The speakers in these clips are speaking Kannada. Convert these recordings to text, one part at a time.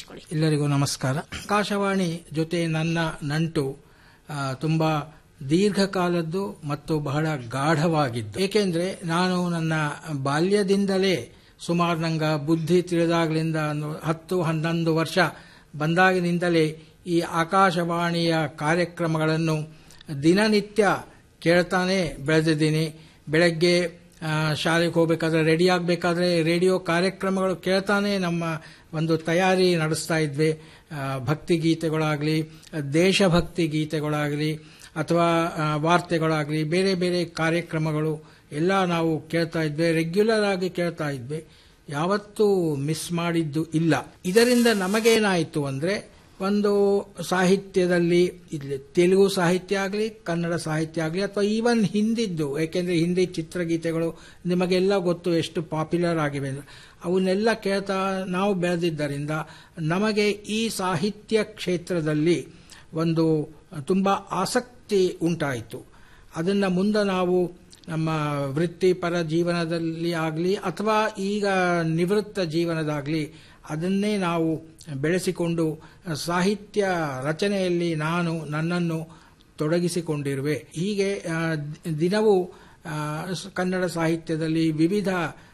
ಹಂಚ್ಕೊಳ್ಳಿ ಎಲ್ಲರಿಗೂ ನಮಸ್ಕಾರ ಆಕಾಶವಾಣಿ ಜೊತೆ ನನ್ನ ನಂಟು ಆ, ತುಂಬಾ ದೀರ್ಘಕಾಲದ್ದು ಮತ್ತು ಬಹಳ ಗಾಢವಾಗಿದ್ದು ಏಕೆಂದ್ರೆ ನಾನು ನನ್ನ ಬಾಲ್ಯದಿಂದಲೇ ಸುಮಾರು ನಂಗ ಬುದ್ಧಿ ತಿಳಿದಾಗ್ಲಿಂದ ಒಂದು ಹತ್ತು ಹನ್ನೊಂದು ವರ್ಷ ಬಂದಾಗಿನಿಂದಲೇ ಈ ಆಕಾಶವಾಣಿಯ ಕಾರ್ಯಕ್ರಮಗಳನ್ನು ದಿನನಿತ್ಯ ಕೇಳ್ತಾನೆ ಬೆಳೆದಿದ್ದೀನಿ ಬೆಳಗ್ಗೆ ಆ, ಶಾಲೆಗೆ ಹೋಗ್ಬೇಕಾದ್ರೆ ರೆಡಿ ಆಗಬೇಕಾದ್ರೆ ರೇಡಿಯೋ ಕಾರ್ಯಕ್ರಮಗಳು ಕೇಳ್ತಾನೆ ನಮ್ಮ ಒಂದು ತಯಾರಿ ನಡೆಸ್ತಾ ಇದ್ವಿ ಆ, ಭಕ್ತಿ ಗೀತೆಗಳಾಗಲಿ ದೇಶಭಕ್ತಿ ಗೀತೆಗಳಾಗಲಿ ಅಥವಾ ಆ, ವಾರ್ತೆಗಳಾಗಲಿ ಬೇರೆ ಬೇರೆ ಕಾರ್ಯಕ್ರಮಗಳು ಎಲ್ಲ ನಾವು ಕೇಳ್ತಾ ಇದ್ವಿ ರೆಗ್ಯುಲರ್ ಆಗಿ ಕೇಳ್ತಾ ಇದ್ವಿ ಯಾವತ್ತೂ ಮಿಸ್ ಮಾಡಿದ್ದು ಇಲ್ಲ ಇದರಿಂದ ನಮಗೇನಾಯಿತು ಅಂದ್ರೆ ಒಂದು ಸಾಹಿತ್ಯದಲ್ಲಿ ಇಲ್ಲಿ ತೆಲುಗು ಸಾಹಿತ್ಯ ಆಗಲಿ ಕನ್ನಡ ಸಾಹಿತ್ಯ ಆಗಲಿ ಅಥವಾ ಈವನ್ ಹಿಂದಿದ್ದು ಏಕೆಂದರೆ ಹಿಂದಿ ಚಿತ್ರಗೀತೆಗಳು ನಿಮಗೆಲ್ಲ ಗೊತ್ತು ಎಷ್ಟು ಪಾಪ್ಯುಲರ್ ಆಗಿವೆ ಅಂತ. ಅವನ್ನೆಲ್ಲ ಕೇಳ್ತಾ ನಾವು ಬೆಳೆದಿದ್ದರಿಂದ ನಮಗೆ ಈ ಸಾಹಿತ್ಯ ಕ್ಷೇತ್ರದಲ್ಲಿ ಒಂದು ತುಂಬ ಆಸಕ್ತಿ ಉಂಟಾಯಿತು ಅದನ್ನು ಮುಂದೆ ನಾವು ನಮ್ಮ ವೃತ್ತಿಪರ ಜೀವನದಲ್ಲಿ ಆಗಲಿ ಅಥವಾ ಈಗ ನಿವೃತ್ತ ಜೀವನದಾಗಲಿ ಅದನ್ನೇ ನಾವು ಬೆಳೆಸಿಕೊಂಡು ಸಾಹಿತ್ಯ ರಚನೆಯಲ್ಲಿ ನಾನು ನನ್ನನ್ನು ತೊಡಗಿಸಿಕೊಂಡಿರುವೆ ಹೀಗೆ ಆ, ದಿನವೂ ಆ, ಸ- ಕನ್ನಡ ಸಾಹಿತ್ಯದಲ್ಲಿ ವಿವಿಧ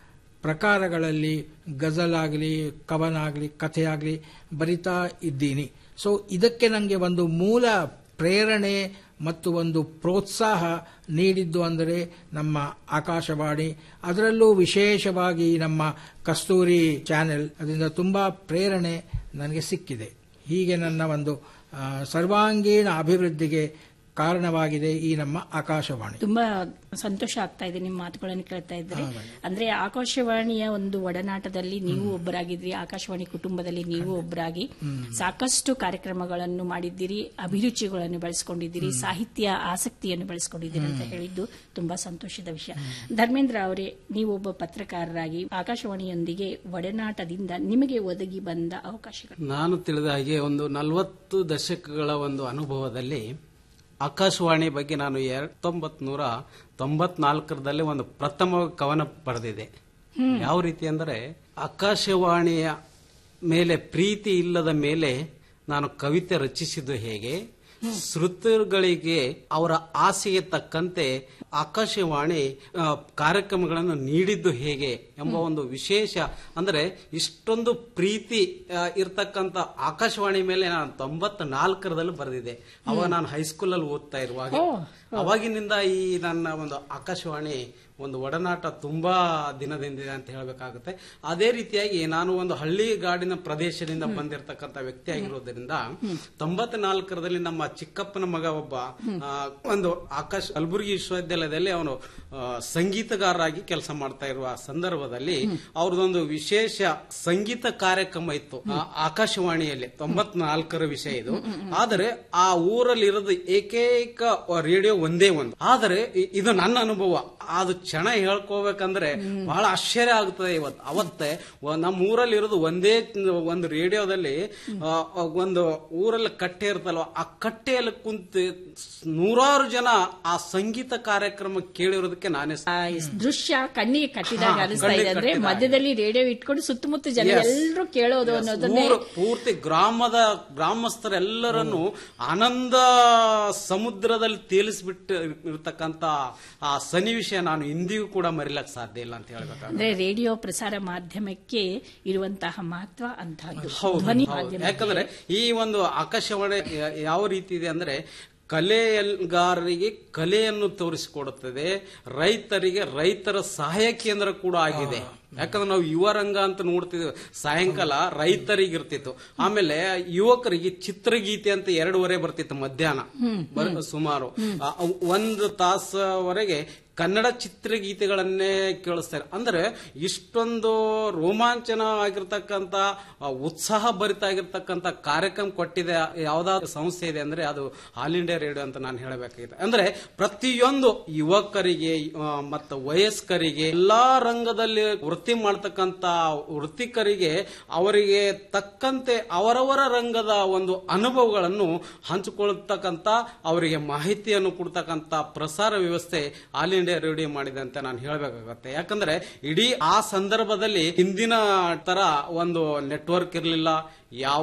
ಪ್ರಕಾರಗಳಲ್ಲಿ ಗಜಲ್ ಆಗಲಿ ಕವನ ಆಗಲಿ ಕಥೆ ಆಗಲಿ ಬರಿತಾ ಇದ್ದೀನಿ ಸೊ ಇದಕ್ಕೆ ನನಗೆ ಒಂದು ಮೂಲ ಪ್ರೇರಣೆ ಮತ್ತು ಒಂದು ಪ್ರೋತ್ಸಾಹ ನೀಡಿದ್ದು ಅಂದರೆ ನಮ್ಮ ಆಕಾಶವಾಣಿ ಅದರಲ್ಲೂ ವಿಶೇಷವಾಗಿ ನಮ್ಮ ಕಸ್ತೂರಿ ಚಾನೆಲ್ ಅದರಿಂದ ತುಂಬಾ ಪ್ರೇರಣೆ ನನಗೆ ಸಿಕ್ಕಿದೆ ಹೀಗೆ ನನ್ನ ಒಂದು ಆ, ಸರ್ವಾಂಗೀಣ ಅಭಿವೃದ್ಧಿಗೆ ಕಾರಣವಾಗಿದೆ ಈ ನಮ್ಮ ಆಕಾಶವಾಣಿ ತುಂಬಾ ಸಂತೋಷ ಆಗ್ತಾ ಇದೆ ನಿಮ್ಮ ಮಾತುಗಳನ್ನು ಕೇಳ್ತಾ ಇದ್ರೆ ಅಂದ್ರೆ ಆಕಾಶವಾಣಿಯ ಒಂದು ಒಡನಾಟದಲ್ಲಿ ನೀವು ಒಬ್ಬರಾಗಿದ್ರಿ ಆಕಾಶವಾಣಿ ಕುಟುಂಬದಲ್ಲಿ ನೀವು ಒಬ್ಬರಾಗಿ ಸಾಕಷ್ಟು ಕಾರ್ಯಕ್ರಮಗಳನ್ನು ಮಾಡಿದ್ದೀರಿ ಅಭಿರುಚಿಗಳನ್ನು ಬೆಳೆಸ್ಕೊಂಡಿದ್ದೀರಿ ಸಾಹಿತ್ಯ ಆಸಕ್ತಿಯನ್ನು ಬೆಳೆಸ್ಕೊಂಡಿದ್ದೀರಿ ಅಂತ ಹೇಳಿದ್ದು ತುಂಬಾ ಸಂತೋಷದ ವಿಷಯ ಧರ್ಮೇಂದ್ರ ಅವರೇ ನೀವು ಒಬ್ಬ ಪತ್ರಕಾರರಾಗಿ ಆಕಾಶವಾಣಿಯೊಂದಿಗೆ ಒಡನಾಟದಿಂದ ನಿಮಗೆ ಒದಗಿ ಬಂದ ಅವಕಾಶಗಳು ನಾನು ತಿಳಿದ ಹಾಗೆ ಒಂದು ನಲವತ್ತು ದಶಕಗಳ ಒಂದು ಅನುಭವದಲ್ಲಿ ಆಕಾಶವಾಣಿ ಬಗ್ಗೆ ನಾನು ಎರಡ್ ನೂರ ತೊಂಬತ್ನಾಲ್ಕರದಲ್ಲಿ ಒಂದು ಪ್ರಥಮ ಕವನ ಬರೆದಿದೆ ಯಾವ ರೀತಿ ಅಂದರೆ ಆಕಾಶವಾಣಿಯ ಮೇಲೆ ಪ್ರೀತಿ ಇಲ್ಲದ ಮೇಲೆ ನಾನು ಕವಿತೆ ರಚಿಸಿದ್ದು ಹೇಗೆ ಶ್ರುತರುಗಳಿಗೆ ಅವರ ಆಸೆಗೆ ತಕ್ಕಂತೆ ಆಕಾಶವಾಣಿ ಆ, ಕಾರ್ಯಕ್ರಮಗಳನ್ನು ನೀಡಿದ್ದು ಹೇಗೆ ಎಂಬ ಒಂದು ವಿಶೇಷ ಅಂದ್ರೆ ಇಷ್ಟೊಂದು ಪ್ರೀತಿ ಆ, ಇರ್ತಕ್ಕಂಥ ಆಕಾಶವಾಣಿ ಮೇಲೆ ನಾನು ತೊಂಬತ್ತ ನಾಲ್ಕರದಲ್ಲಿ ಬರೆದಿದೆ ಅವಾಗ ನಾನು ಹೈಸ್ಕೂಲ್ ಅಲ್ಲಿ ಓದ್ತಾ ಇರುವಾಗ ಅವಾಗಿನಿಂದ ಈ ನನ್ನ ಒಂದು ಆಕಾಶವಾಣಿ ಒಂದು ಒಡನಾಟ ತುಂಬಾ ದಿನದಿಂದಿದೆ ಅಂತ ಹೇಳಬೇಕಾಗುತ್ತೆ ಅದೇ ರೀತಿಯಾಗಿ ನಾನು ಒಂದು ಹಳ್ಳಿ ಗಾಡಿನ ಪ್ರದೇಶದಿಂದ ಬಂದಿರತಕ್ಕಂತ ವ್ಯಕ್ತಿ ಆಗಿರೋದ್ರಿಂದ ತೊಂಬತ್ನಾಲ್ಕರದಲ್ಲಿ ನಮ್ಮ ಚಿಕ್ಕಪ್ಪನ ಮಗ ಒಬ್ಬ ಆ, ಒಂದು ಆಕಾಶ ಕಲಬುರಗಿ ವಿಶ್ವವಿದ್ಯಾಲಯದಲ್ಲಿ ಅವನು ಆ, ಸಂಗೀತಗಾರರಾಗಿ ಕೆಲಸ ಮಾಡ್ತಾ ಇರುವ ಸಂದರ್ಭದಲ್ಲಿ ಅವ್ರದೊಂದು ವಿಶೇಷ ಸಂಗೀತ ಕಾರ್ಯಕ್ರಮ ಇತ್ತು ಆ, ಆಕಾಶವಾಣಿಯಲ್ಲಿ ತೊಂಬತ್ನಾಲ್ಕರ ವಿಷಯ ಇದು ಆದರೆ ಆ ಊರಲ್ಲಿ ಇರೋದು ಏಕೈಕ ರೇಡಿಯೋ ಒಂದೇ ಒಂದು ಆದರೆ ಇ- ಇದು ನನ್ನ ಅನುಭವ ಅದು ಕ್ಷಣ ಹೇಳ್ಕೋಬೇಕಂದ್ರೆ ಬಹಳ ಆಶ್ಚರ್ಯ ಆಗ್ತದೆ ಇವತ್ತು ಅವತ್ತೇ ವ- ನಮ್ಮ ಊರಲ್ಲಿ ಇರೋದು ಒಂದೇ ಒಂದು ರೇಡಿಯೋದಲ್ಲಿ ಆ, ಒಂದು ಊರಲ್ಲಿ ಕಟ್ಟೆ ಇರ್ತಲ್ವ ಆ ಕಟ್ಟೆಯಲ್ಲಿ ಕುಂತು ನೂರಾರು ಜನ ಆ ಸಂಗೀತ ಕಾರ್ಯಕ್ರಮ ಕೇಳಿರೋದಕ್ಕೆ ನಾನೇ ಸ- ಆ ದೃಶ್ಯ ಕಣ್ಣಿಗೆ ಕಟ್ಟಿದಾಗ ಹಾ, ಅನಿಸ್ತಾ ಇದೆ ಕಣ್ಣಿಗೆ ಅಂದ್ರೆ ಕಟ್ಟಿದಾಗ. ಮಧ್ಯದಲ್ಲಿ ರೇಡಿಯೋ ಇಟ್ಕೊಂಡು ಸುತ್ತಮುತ್ತ ಜನ Yes. ಎಲ್ಲರೂ ಕೇಳೋದು Yes. ಅನ್ನೋದನ್ನೇ ಊರು ಪೂರ್ತಿ ಗ್ರಾಮದ ಗ್ರಾಮಸ್ಥರೆಲ್ಲರನ್ನು ಆನಂದ ಸಮುದ್ರದಲ್ಲಿ ತೇಲಿಸ್ಬಿಟ್ಟು ಇರ್ತಕ್ಕಂತ ಆ ಸನ್ನಿವೇಶ ನಾನು ಇಂದಿಗೂ ಕೂಡ ಮರಿಲಕ್ ಸಾಧ್ಯ ಇಲ್ಲ ಅಂತ ಹೇಳ್ಬೇಕಾದ್ರೆ ಅಂದ್ರೆ ರೇಡಿಯೋ ಪ್ರಸಾರ ಮಾಧ್ಯಮಕ್ಕೆ ಇರುವಂತಹ ಮಹತ್ವ ಅಂತಹದ್ದು ಹೌದು ಧ್ವನಿ ಹೌದು. ಮಾಧ್ಯಮ ಯಾಕಂದ್ರೆ ಈ ಒಂದು ಆಕಾಶವಾಣಿ ಯ- ಯಾವ ರೀತಿ ಇದೆ ಅಂದ್ರೆ ಕಲೆಗಾರರಿಗೆ ಕಲೆಯನ್ನು ತೋರಿಸಿಕೊಡುತ್ತದೆ ರೈತರಿಗೆ ರೈತರ ಸಹಾಯ ಕೇಂದ್ರ ಕೂಡ ಆಗಿದೆ ಯಾಕಂದ್ರೆ ನಾವು ಯುವ ರಂಗ ಅಂತ ನೋಡ್ತಿದ್ವಿ ಸಾಯಂಕಾಲ ರೈತರಿಗೆ ಇರ್ತಿತ್ತು ಆಮೇಲೆ ಯುವಕರಿಗೆ ಚಿತ್ರಗೀತೆ ಅಂತ ಎರಡೂವರೆ ಬರ್ತಿತ್ತು ಮಧ್ಯಾಹ್ನ ಬರ್- ಸುಮಾರು ಆ, ಒಂದು ತಾಸವರೆಗೆ ಕನ್ನಡ ಚಿತ್ರಗೀತೆಗಳನ್ನೇ ಕೇಳಿಸ್ತಾರೆ ಅಂದ್ರೆ ಇಷ್ಟೊಂದು ರೋಮಾಂಚನ ಆಗಿರ್ತಕ್ಕಂಥ ಆ, ಉತ್ಸಾಹ ಭರಿತ ಆಗಿರ್ತಕ್ಕಂಥ ಕಾರ್ಯಕ್ರಮ ಕೊಟ್ಟಿದೆ ಯಾವ್ದಾದ್ರು ಸಂಸ್ಥೆ ಇದೆ ಅಂದ್ರೆ ಅದು ಆಲ್ ಇಂಡಿಯಾ ರೇಡಿಯೋ ಅಂತ ನಾನು ಹೇಳಬೇಕಾಗಿದೆ ಅಂದ್ರೆ ಪ್ರತಿಯೊಂದು ಯುವಕರಿಗೆ ಆ, ಮತ್ತು ವಯಸ್ಕರಿಗೆ ಎಲ್ಲಾ ರಂಗದಲ್ಲಿ ವೃತ್ತಿ ಮಾಡ್ತಕ್ಕಂಥ ವೃತ್ತಿಕರಿಗೆ ಅವರಿಗೆ ತಕ್ಕಂತೆ ಅವರವರ ರಂಗದ ಒಂದು ಅನುಭವಗಳನ್ನು ಹಂಚಿಕೊಳ್ಳತಕ್ಕಂಥ ಅವರಿಗೆ ಮಾಹಿತಿಯನ್ನು ಕೊಡ್ತಕ್ಕಂಥ ಪ್ರಸಾರ ವ್ಯವಸ್ಥೆ ಆಲ್ ಇಂಡಿಯಾ ರೇಡಿಯೋ ಮಾಡಿದೆ ಅಂತ ನಾನು ಹೇಳಬೇಕಾಗತ್ತೆ ಯಾಕಂದ್ರೆ ಇಡೀ ಆ ಸಂದರ್ಭದಲ್ಲಿ ಹಿಂದಿನ ತರ ಒಂದು ನೆಟ್ವರ್ಕ್ ಇರಲಿಲ್ಲ ಯಾವ